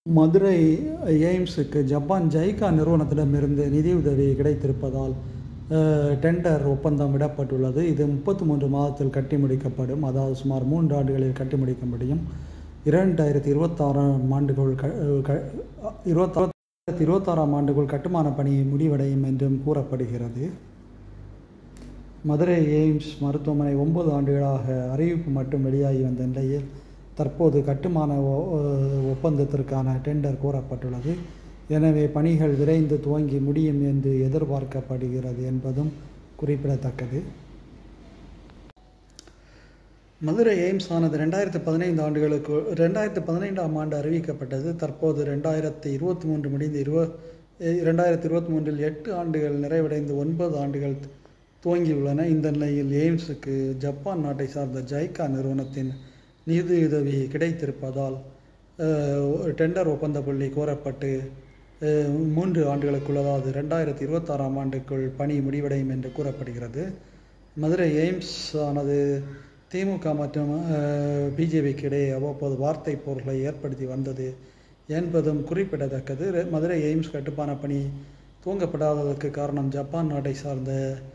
Madurai எய்ம்ஸுக்கு Japan ஜைகா நிறுவனத்திடமிருந்து நிதியுதவி கிடைத்திருப்பதால் அஹ், tender ஒப்பந்தம் விடப்பட்டுள்ளது இது முப்பத்தி மூன்று மாதத்தில் கட்டி முடிக்கப்படும் அதாவது சுமார் மூன்று ஆண்டுகளில் கட்டி முடிக்க முடியும் இரண்டாயிரத்தி இருபத்தாறாம் ஆண்டுக்குள் க க- இருபத்தாயிரத்தி இருபத்தாறாம் ஆண்டுக்குள் கட்டுமான பணி முடிவடையும் என்றும் கூறப்படுகிறது மதுரை எய்ம்ஸ் மருத்துவமனை ஒன்பது ஆண்டுகளாக அறிவிப்பு மட்டும் வெளியாகி வந்த நிலையில் தற்போது கட்டுமான ஒ- ஒ- ஒப்பந்தத்திற்கான டெண்டர் கோரப்பட்டுள்ளது எனவே பணிகள் விரைந்து துவங்கி முடியும் என்று எதிர்பார்க்கப்படுகிறது என்பதும் குறிப்பிடத்தக்கது மதுரை எய்ம்ஸ் ஆனது ரெண்டாயிரத்து பதினைந்து ஆண்டுகளுக்கு ரெண்டாயிரத்து பதினைந்தாம் ஆண்டு அறிவிக்கப்பட்டது தற்போது ரெண்டாயிரத்தி இருபத்தி மூன்று முடிந்து இருவ ரெண்டாயிரத்தி இருபத்தி மூன்றில் எட்டு ஆண்டுகள் நிறைவடைந்து ஒன்பது ஆண்டுகள் துவங்கியுள்ளன இந்த நிலையில் எய்ம்ஸுக்கு ஜப்பான் நாட்டை சார்ந்த ஜைகா நிறுவனத்தின் நிதியுதவி கிடைத்திருப்பதால் அஹ், டெண்டர் ஒப்பந்த புள்ளி கோரப்பட்டு அஹ், மூன்று ஆண்டுகளுக்குள் அதாவது ரெண்டாயிரத்தி இருபத்தாறாம் ஆண்டுக்குள் பணி முடிவடையும் என்று கூறப்படுகிறது மதுரை எய்ம்ஸ் ஆனது திமுக மற்றும் பிஜேபிக்கு இடையே அவ்வப்போது வார்த்தை போர்களை ஏற்படுத்தி வந்தது என்பதும் குறிப்பிடத்தக்கது ரெ- மதுரை எய்ம்ஸ் கட்டுமான பணி துவங்கப்படாததற்கு காரணம் ஜப்பான் நாட்டை சார்ந்த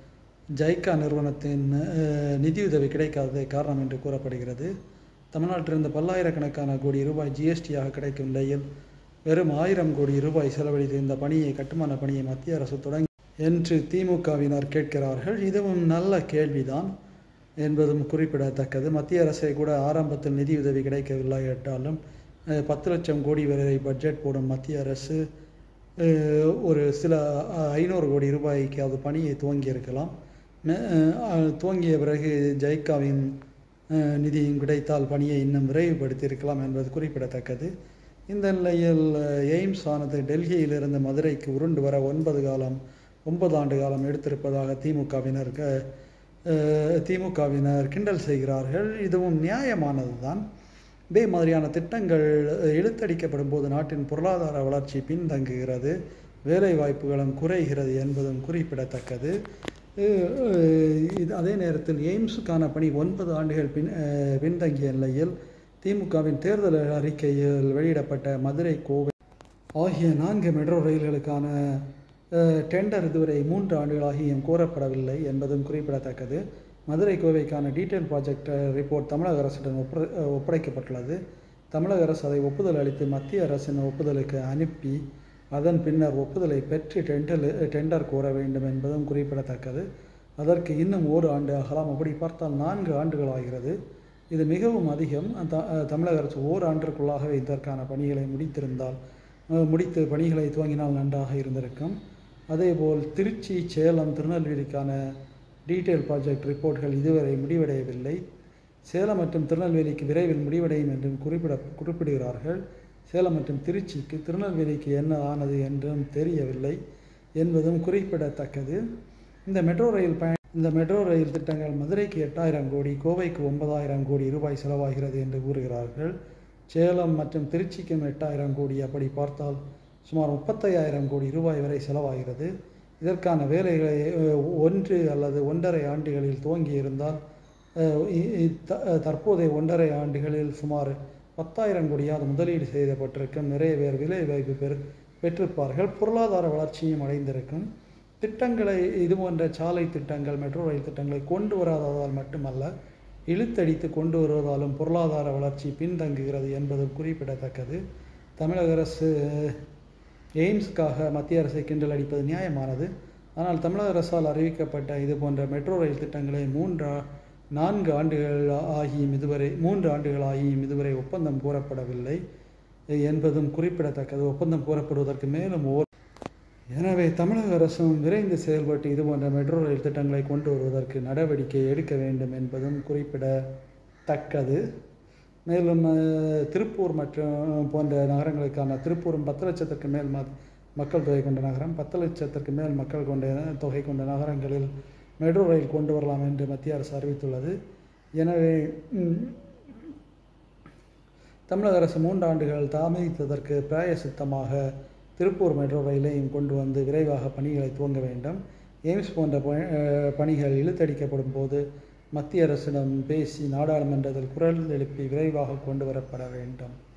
ஜைகா நிறுவனத்தின் அஹ், நிதியுதவி கிடைக்காததே காரணம் என்று கூறப்படுகிறது தமிழ்நாட்டிலிருந்து பல்லாயிரக்கணக்கான கோடி ரூபாய் ஜிஎஸ்டியாக கிடைக்கும் நிலையில் வெறும் ஆயிரம் கோடி ரூபாய் செலவழித்து இந்த பணியை கட்டுமான பணியை மத்திய அரசு தொடங்கி என்று திமுகவினர் கேட்கிறார்கள் இதுவும் நல்ல கேள்விதான் என்பதும் குறிப்பிடத்தக்கது மத்திய அரசை கூட ஆரம்பத்தில் நிதியுதவி கிடைக்கவில்லை என்றாலும் அஹ், பத்து லட்சம் கோடி வரை பட்ஜெட் போடும் மத்திய அரசு அஹ், ஒரு சில அஹ், ஐநூறு கோடி ரூபாய்க்கு அது பணியை துவங்கியிருக்கலாம் மே- அஹ், துவங்கிய பிறகு ஜைகாவின் அஹ், நிதியும் கிடைத்தால் பணியை இன்னும் விரைவுபடுத்தியிருக்கலாம் என்பது குறிப்பிடத்தக்கது இந்த நிலையில் அஹ், எய்ம்ஸ் ஆனது டெல்லியிலிருந்து மதுரைக்கு உருண்டு வர ஒன்பது காலம் ஒன்பது ஆண்டு காலம் எடுத்திருப்பதாக திமுகவினர் க- அஹ், திமுகவினர் கிண்டல் செய்கிறார்கள் இதுவும் நியாயமானது தான் இதே மாதிரியான திட்டங்கள் அஹ், இழுத்தடிக்கப்படும் போது நாட்டின் பொருளாதார வளர்ச்சி பின்தங்குகிறது வேலை வாய்ப்புகளும் குறைகிறது என்பதும் குறிப்பிடத்தக்கது அஹ், அஹ், இது அதே நேரத்தில் எய்ம்ஸுக்கான பணி ஒன்பது ஆண்டுகள் பின் அஹ், பின்தங்கிய நிலையில் திமுகவின் தேர்தல் அறிக்கையில் வெளியிடப்பட்ட மதுரை கோவை ஆகிய நான்கு மெட்ரோ ரயில்களுக்கான அஹ், டெண்டர் இதுவரை மூன்று ஆண்டுகளாகியும் கோரப்படவில்லை என்பதும் குறிப்பிடத்தக்கது மதுரை கோவைக்கான டீட்டெயில் ப்ராஜெக்ட் ரிப்போர்ட் தமிழக அரசிடம் ஒப்ப அஹ், ஒப்படைக்கப்பட்டுள்ளது தமிழக அரசு அதை ஒப்புதல் அளித்து மத்திய அரசின் ஒப்புதலுக்கு அனுப்பி அதன் பின்னர் ஒப்புதலை பெற்று டெண்டர் டெண்டர் கோர வேண்டும் என்பதும் குறிப்பிடத்தக்கது அதற்கு இன்னும் ஒரு ஆண்டு ஆகலாம் அப்படி பார்த்தால் நான்கு ஆண்டுகள் ஆகிறது இது மிகவும் அதிகம் த- அஹ், தமிழக அரசு ஓராண்டிற்குள்ளாகவே இதற்கான பணிகளை முடித்திருந்தால் அஹ், முடித்து பணிகளை துவங்கினால் நன்றாக இருந்திருக்கும் அதேபோல் திருச்சி சேலம் திருநெல்வேலிக்கான டீட்டெயில் ப்ராஜெக்ட் ரிப்போர்ட்கள் இதுவரை முடிவடையவில்லை சேலம் மற்றும் திருநெல்வேலிக்கு விரைவில் முடிவடையும் என்றும் குறிப்பிட குறிப்பிடுகிறார்கள் சேலம் மற்றும் திருச்சிக்கு திருநெல்வேலிக்கு என்ன ஆனது என்றும் தெரியவில்லை என்பதும் குறிப்பிடத்தக்கது இந்த மெட்ரோ ரயில் பயண இந்த மெட்ரோ ரயில் திட்டங்கள் மதுரைக்கு எட்டாயிரம் கோடி கோவைக்கு ஒன்பதாயிரம் கோடி ரூபாய் செலவாகிறது என்று கூறுகிறார்கள் சேலம் மற்றும் திருச்சிக்கும் எட்டாயிரம் கோடி அப்படி பார்த்தால் சுமார் முப்பத்தையாயிரம் கோடி ரூபாய் வரை செலவாகிறது இதற்கான வேலைகளை அஹ், ஒன்று அல்லது ஒன்றரை ஆண்டுகளில் துவங்கி இருந்தால் அஹ், இ- இ- த- அஹ், தற்போதைய ஒன்றரை ஆண்டுகளில் சுமார் பத்தாயிரம் கோடியாவது முதலீடு செய்யப்பட்டிருக்கும் நிறைய பேர் வேலை வாய்ப்பு பெறு பெற்றிருப்பார்கள் பொருளாதார வளர்ச்சியும் அடைந்திருக்கும் திட்டங்களை இது போன்ற சாலை திட்டங்கள் மெட்ரோ ரயில் திட்டங்களை கொண்டு வராததால் மட்டுமல்ல இழுத்தடித்து கொண்டு வருவதாலும் பொருளாதார வளர்ச்சி பின்தங்குகிறது என்பதும் குறிப்பிடத்தக்கது தமிழக அரசு எய்ம்ஸ்க்காக மத்திய அரசை கிண்டல் அடிப்பது நியாயமானது ஆனால் தமிழக அரசால் அறிவிக்கப்பட்ட இது போன்ற மெட்ரோ ரயில் திட்டங்களை மூன்றா நான்கு ஆண்டுகள் ஆகியும் இதுவரை மூன்று ஆண்டுகள் ஆகியும் இதுவரை ஒப்பந்தம் கூறப்படவில்லை என்பதும் குறிப்பிடத்தக்கது ஒப்பந்தம் கூறப்படுவதற்கு மேலும் ஓர் எனவே தமிழக அரசும் விரைந்து செயல்பட்டு இது போன்ற மெட்ரோ ரயில் திட்டங்களை கொண்டு வருவதற்கு நடவடிக்கை எடுக்க வேண்டும் என்பதும் குறிப்பிடத்தக்கது மேலும் அஹ், திருப்பூர் மற்றும் போன்ற நகரங்களுக்கான திருப்பூரும் பத்து லட்சத்திற்கு மேல் ம மக்கள் தொகை கொண்ட நகரம் பத்து லட்சத்திற்கு மேல் மக்கள் கொண்ட தொகை கொண்ட நகரங்களில் மெட்ரோ ரயில் கொண்டு வரலாம் என்று மத்திய அரசு அறிவித்துள்ளது எனவே ம், தமிழக அரசு மூன்று ஆண்டுகள் தாமதித்ததற்கு பிராயசித்தமாக திருப்பூர் மெட்ரோ ரயிலையும் கொண்டு வந்து விரைவாக பணிகளை துவங்க வேண்டும் எய்ம்ஸ் போன்ற ப- அஹ் பணிகள் இழுத்தடிக்கப்படும் போது மத்திய அரசிடம் பேசி நாடாளுமன்றத்தில் குரல் எழுப்பி விரைவாக கொண்டு வரப்பட வேண்டும்